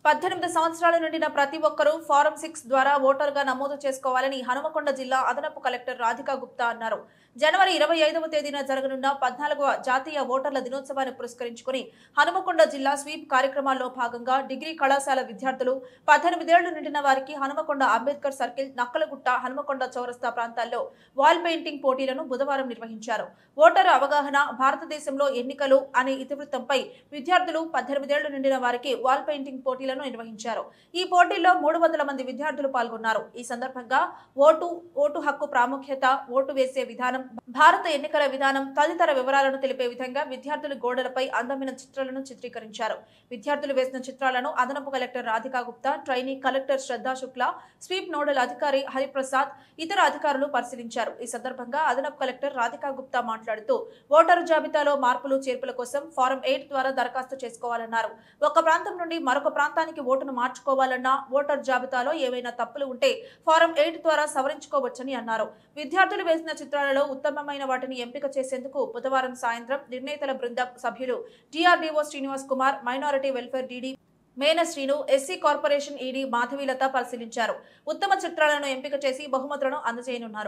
పద్దెనిమిది సంవత్సరాల నిండిన ప్రతి ఒక్కరూ ఫారం సిక్స్ ద్వారా ఓటరుగా నమోదు చేసుకోవాలని హనుమకొండ జిల్లా అదనపు కలెక్టర్ రాధికా గుప్తా అన్నారు జనవరి ఇరవై ఐదవ తేదీన జరగనున్న పద్నాలుగవ జాతీయ ఓటర్ల దినోత్సవాన్ని పురస్కరించుకుని హనుమకొండ జిల్లా స్వీప్ కార్యక్రమాల్లో భాగంగా డిగ్రీ కళాశాల విద్యార్థులు పద్దెనిమిదేళ్లు నిండిన వారికి హనుమకొండ అంబేద్కర్ సర్కిల్ నక్కలగుట్ట హనుమకొండ చౌరస్తా ప్రాంతాల్లో వాల్ పెయింటింగ్ పోటీలను బుధవారం నిర్వహించారు ఓటరు అవగాహన భారతదేశంలో ఎన్నికలు అనే ఇతివృత్తంపై విద్యార్థులు పద్దెనిమిదేళ్లు నిండిన వారికి వాల్ పెయింటింగ్ పోటీలను నిర్వహించారు ఈ పోటీల్లో మూడు వందల మంది విద్యార్థులు పాల్గొన్నారు ఈ సందర్భంగా ఓటు ఓటు హక్కు ప్రాముఖ్యత ఓటు వేసే విధానం భారత ఎన్నికల విధానం తదితర వివరాలను తెలిపే విధంగా విద్యార్థులు గోడలపై అందమైన చిత్రాలను చిత్రీకరించారు విద్యార్థులు వేసిన చిత్రాలను అదనపు collector Radhika Gupta trainee collector Shraddha Shukla SVEEP nodal అధికారి హరిప్రసాద్ ఇతర అధికారులు పరిశీలించారు ఈ సందర్భంగా అదనపు కలెక్టర్ రాధికా గుప్తా మాట్లాడుతూ ఓటరు జాబితాలో మార్పులు చేర్పుల కోసం ఫారం ఎయిట్ ద్వారా దరఖాస్తు చేసుకోవాలన్నారు ఒక ప్రాంతం నుండి మరొక ప్రాంతానికి ఓటును మార్చుకోవాలన్నా ఓటర్ జాబితాలో ఏవైనా తప్పులు ఉంటే ఫారం ఎయిట్ ద్వారా సవరించుకోవచ్చని అన్నారు విద్యార్థులు వేసిన చిత్రాలలో ఉత్తమమైన వాటిని ఎంపిక చేసేందుకు బుధవారం సాయంత్రం నిర్ణేతల బృందం సభ్యులు TRDO Srinivas Kumar minority welfare DD మేన Srinu SC corporation ED Madhavilatha పరిశీలించారు ఉత్తమ చిత్రాలను ఎంపిక చేసి బహుమతులను అందజేయనున్నారు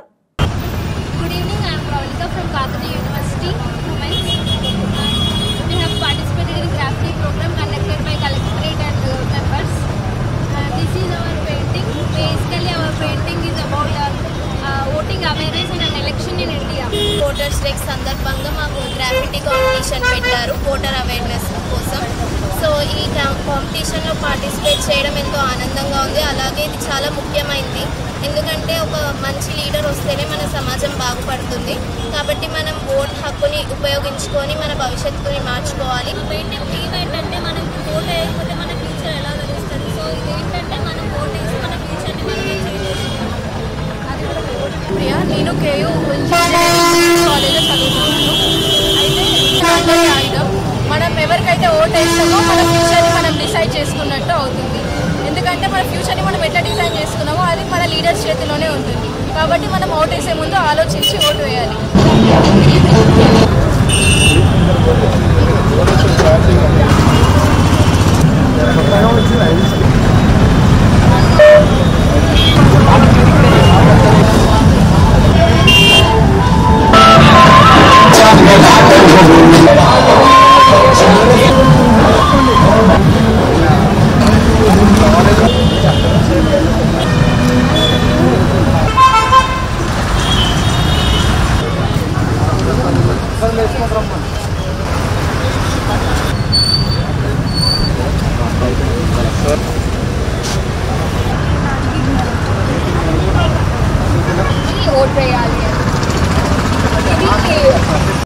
Good evening, I am Pravalika from Kakati University, Women's. We have participated in crafting program conducted by collectorate and uh, members. Uh, this is our painting. Basically, our painting is about uh, uh, voting awareness in an election in India. Voters day సందర్భంగా మాకు graffiti competition పెట్టారు voter awareness కోసం so ఈ కాంపిటీషన్లో participate చేయడం ఎంతో ఆనందంగా ఉంది అలాగే ఇది చాలా ముఖ్యమైనది ఎందుకంటే ఒక మంచి లీడర్ వస్తేనే మన సమాజం బాగుపడుతుంది కాబట్టి మనం ఓట్ హక్కుని ఉపయోగించుకొని మన భవిష్యత్తుని మార్చుకోవాలి పెయింటింగ్ థీమ్ ఏంటంటే మనం ఓట్ వేయకపోతే మన ఫ్యూచర్ ఎలా తెలుస్తుంది సో ఇది ఏంటంటే మనం ఓట్ వేసి మన ఫ్యూచర్ని మనం చేంజ్ చేసుకుంటాం ప్రియా నేను కేయూ ఇంజనీరింగ్ కాలేజ్లో చదువుతున్నాను అయితే అందరి ఆయుధం మనం ఎవరికైతే ఓట్ వేస్తామో మన ఫ్యూచర్ని మనం డిసైడ్ చేసుకున్నట్టు అవుతుంది ఎందుకంటే మన ఫ్యూచర్ని మనం ఎట్లా డిజైన్ చేసుకున్నామో అది మన లీడర్స్ చేతిలోనే ఉంటుంది కాబట్టి మనం ఓట్ వేసే ముందు ఆలోచించి ఓటు వేయాలి ఓట్ వేయాలి